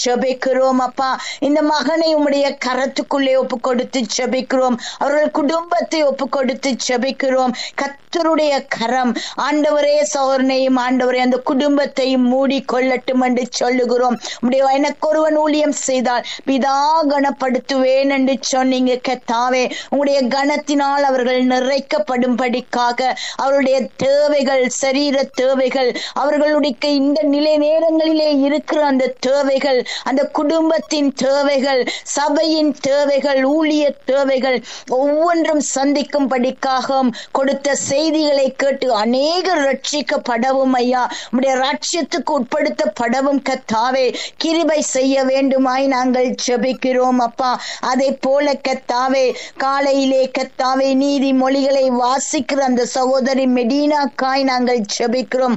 ஜெபிக்கிறோம் அப்பா இந்த மகனை உம்முடைய கரத்துக்குள்ளே ஒப்பு கொடுத்து ஜெபிக்கிறோம் அவர்கள் குடும்பத்தை ஒப்பு கொடுத்து ஜெபிக்கிறோம் கத்தருடைய கரம் ஆண்டவரே சோதனையும் ஆண்டவரே அந்த குடும்பத்தையும் மூடி கொள்ளட்டும் என்று சொல்லுகிறோம் உம்முடைய எனக்கு ஒருவன் ஊழியம் செய்தால் பிதா கனப்படுத்துவேன் என்று சொன்னீங்க கத்தாவே உங்களுடைய கனத்தினால் அவர்கள் நிறைக்கப்படும்படிக்காக அவருடைய தேவைகள் சரீர தேவைகள் அவர்களுடைய இந்த நிலை நேரங்களிலே இருக்கிற அந்த தேவைகள் அந்த குடும்பத்தின் தேவைகள் சபையின் தேவைகள் ஊழிய தேவைகள் ஒவ்வொன்றும் சந்திக்கும்படிக்காகவும் கொடுத்த செய்திகளை கேட்டு அநேகர் ரட்சிக்கப்படவும் ஐயா உடைய ராட்சியத்துக்கு உட்படுத்தப்படவும் கத்தாவே கிருபை செய்ய வேண்டுமாய் நாங்கள் ஜெபிக்கிறோம் அப்பா அதை போல கத்தாவே காலையிலே கத்தாவே நீதிமொழிகளை வாசிக்கிற அந்த சகோதரி மெடினாக்காய் நாங்கள் ஜெபிக்கிறோம்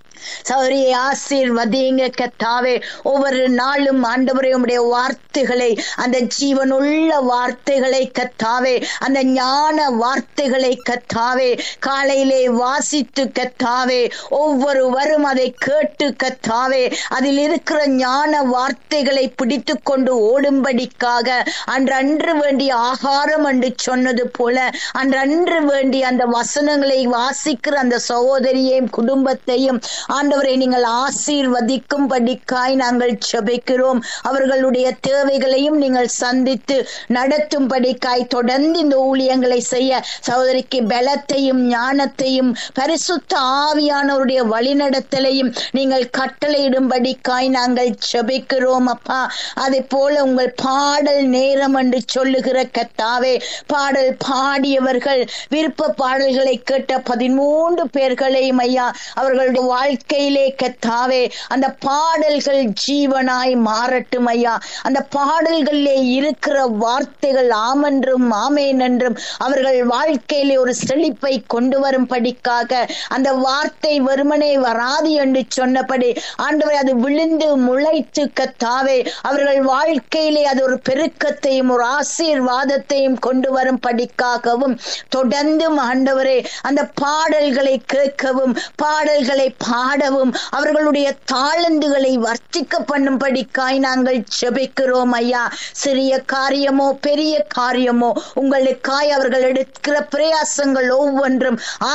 சௌரியை ஆசீர்வதிங்க கத்தாவே ஒவ்வொரு நாளும் ஆண்டவரே உம்முடைய வார்த்தைகளை அந்த ஜீவனுள்ள வார்த்தைகளை கத்தாவே அந்த ஞான வார்த்தைகளை கத்தாவே காலையிலே வாசித்து கத்தாவே ஒவ்வொருவரும் அதை கேட்டு கத்தாவே அதில் இருக்கிற ஞான வார்த்தைகளை பிடித்து கொண்டு ஓடும்படிக்காக அன்றன்று வேண்டிய ஆகாரம் என்று சொன்னது போல அன்றன்று வேண்டிய அந்த வசனங்களை வாசிக்கிற அந்த சகோதரியையும் குடும்பத்தையும் ஆண்டவரை நீங்கள் ஆசீர்வதிக்கும்படிக்காய் நாங்கள் செபிக்கிறோம் அவர்களுடைய தேவைகளையும் நீங்கள் சந்தித்து நடத்தும்படிக்காய் தொடர்ந்து இந்த ஊழியங்களை செய்ய சகோதரிக்கு பலத்தையும் ஞானத்தையும் பரிசுத்த ஆவியானவருடைய வழிநடத்தலையும் நீங்கள் கட்டளையிடும்படிக்காய் நாங்கள் செபிக்கிறோம் அப்பா அதே போல உங்கள் பாடல் நேரம் என்று சொல்லுகிற கத்தாவே பாடல் பாடியவர்கள் விருப்ப பாடல்களை கேட்ட பதிமூன்று பேர்களையும் ஐயா அவர்களுடைய வாழ்க்கையிலே கத்தாவே அந்த பாடல்கள் ஜீவனாய் மாறட்டும் ஐயா அந்த பாடல்களிலே இருக்கிற வார்த்தைகள் ஆமென்றும் ஆமேன் என்றும் அவர்கள் வாழ்க்கையிலே ஒரு செழிப்பை கொண்டு வரும்படிக்காக அந்த வார்த்தை வெறுமனே வராது என்று சொன்னபடி ஆண்டவர் அது விழுந்து முளைத்து கத்தாவே அவர்கள் வாழ்க்கையிலே அது ஒரு பெருக்கத்தையும் ஒரு ஆசீர்வாதத்தையும் கொண்டு வரும்படிக்காகவும் தொடர்ந்தும் ஆண்டவரே அந்த பாடல்களை கேட்கவும் பாடல்களை பாடவும் அவர்களுடைய தாளந்துகளை வர்த்திக்க பண்ணும்படிக்காய் நாங்கள் ஜெபிக்கிறோம் ஐயா சிறிய காரியமோ பெரிய காரியமோ உங்களுக்காய் அவர்கள் எடுக்கிற பிரயாசங்கள் ஒவ்வொன்றும்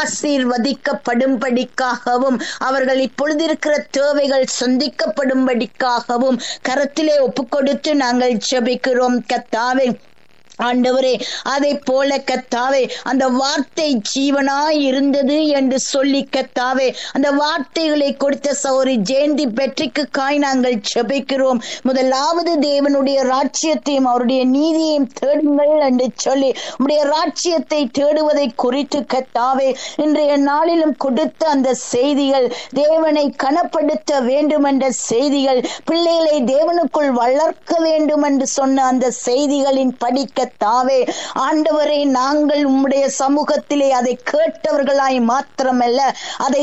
ஆசீர்வதிக்கப்படும்படிக்காகவும் அவர்கள் இப்பொழுது இருக்கிற தேவைகள் சந்திக்கப்படும்படிக்காகவும் கரத்திலே ஒப்புக்கொடுத்து நாங்கள் ஜெபிக்கிறோம் கத்தாவே ஆண்டவரே அதை போல கத்தாவே அந்த வார்த்தை ஜீவனாய் இருந்தது என்று சொல்லி கத்தாவே அந்த வார்த்தைகளை கொடுத்த சௌரி ஜெயந்தி பெற்றிக்கு காய் நாங்கள் செபிக்கிறோம் முதலாவது தேவனுடைய ராட்சியத்தையும் அவருடைய நீதியையும் தேடுங்கள் என்று சொல்லி உடைய ராட்சியத்தை தேடுவதை குறித்து கத்தாவே இன்றைய நாளிலும் கொடுத்த அந்த செய்திகள் தேவனை கனப்படுத்த வேண்டும் என்ற செய்திகள் பிள்ளைகளை தேவனுக்குள் வளர்க்க வேண்டும் என்று சொன்ன அந்த செய்திகளின் படிக்க தாவே ஆண்டவரை நாங்கள் உம்முடைய சமூகத்திலே அதை கேட்டவர்களாய் மாத்திரமல்ல அதை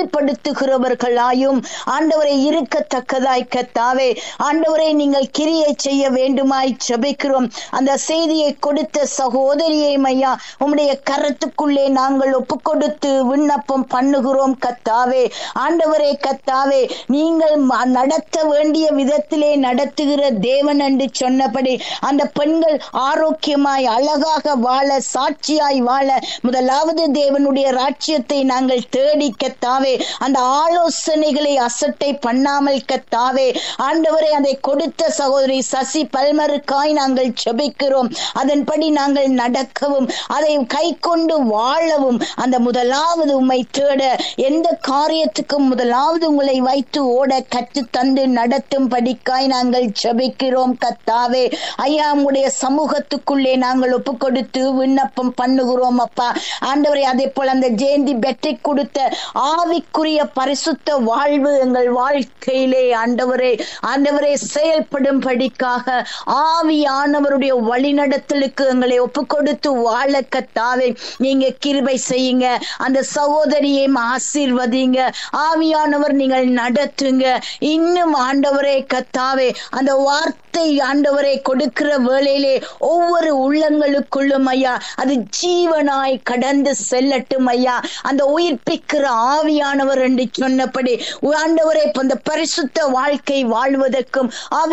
செயல்படுத்துகிறவர்களாயும் ஆண்டவரை இருக்கத்தக்கதாய் கத்தாவே ஆண்டவரை நீங்கள் கிரியை செய்ய வேண்டுமாய் ஜெபிக்கிறோம் அந்த செய்தியை கொடுத்த சகோதரியை மையா உம்முடைய கரத்துக்குள்ளே நாங்கள் ஒப்பு கொடுத்து விண்ணப்பம் பண்ணுகிறோம் கத்தாவே ஆண்டவரே கத்தாவே நீங்கள் நடத்த வேண்டிய விதத்திலே நடத்துகிற தேவன் என்று சொன்னபடி அந்த பெண்கள் ஆரோக்கிய ஆரோக்கியமாய் அழகாக வாழ சாட்சியாய் வாழ முதலாவது தேவனுடைய ராட்சியத்தை நாங்கள் தேடி கத்தாவே அந்த ஆலோசனைகளை அசட்டை பண்ணாமல் கத்தாவே ஆண்டவரை அதை கொடுத்த சகோதரி சசி பல்மருக்காய் நாங்கள் செபிக்கிறோம் அதன்படி நாங்கள் நடக்கவும் அதை கை கொண்டு வாழவும் அந்த முதலாவது உம்மை தேட எந்த காரியத்துக்கும் முதலாவது உங்களை வைத்து ஓட கற்று தந்து நடத்தும் படிக்காய் நாங்கள் ஜெபிக்கிறோம் கத்தாவே ஐயா உங்களுடைய சமூகத்துக்குள்ளே நாங்கள் ஒப்பு கொடுத்து விண்ணப்பம் பண்ணுகிறோம் அப்பா ஆண்டவரை அதே போல அந்த ஜெயந்தி பெற்றை கொடுத்த ஆவிக்குரிய பரிசுத்த வாழ்வு எங்கள் வாழ்க்கையிலே ஆண்டவரே ஆண்டவரே செயல்படும்படிக்காக ஆவியானவருடைய வழிநடத்தலுக்கு எங்களை ஒப்பு கொடுத்து வாழ கத்தாவே நீங்க கிருபை செய்யுங்க அந்த சகோதரியை ஆசீர்வதிங்க ஆவியானவர் நீங்கள் நடத்துங்க இன்னும் ஆண்டவரே கத்தாவே அந்த வார்த்தை ஆண்டவரை கொடுக்கிற வேளையிலே ஒவ்வொரு உள்ளங்களுக்குள்ளும் ஐயா அது ஜீவனாய் கடந்து செல்லட்டும் ஐயா அந்த உயிர்ப்பிக்கிற ஆவியானவர் என்று சொன்னபடி ஆண்டவரை அந்த பரிசுத்த வாழ்க்கை வாழ்வதற்கும் ஆவி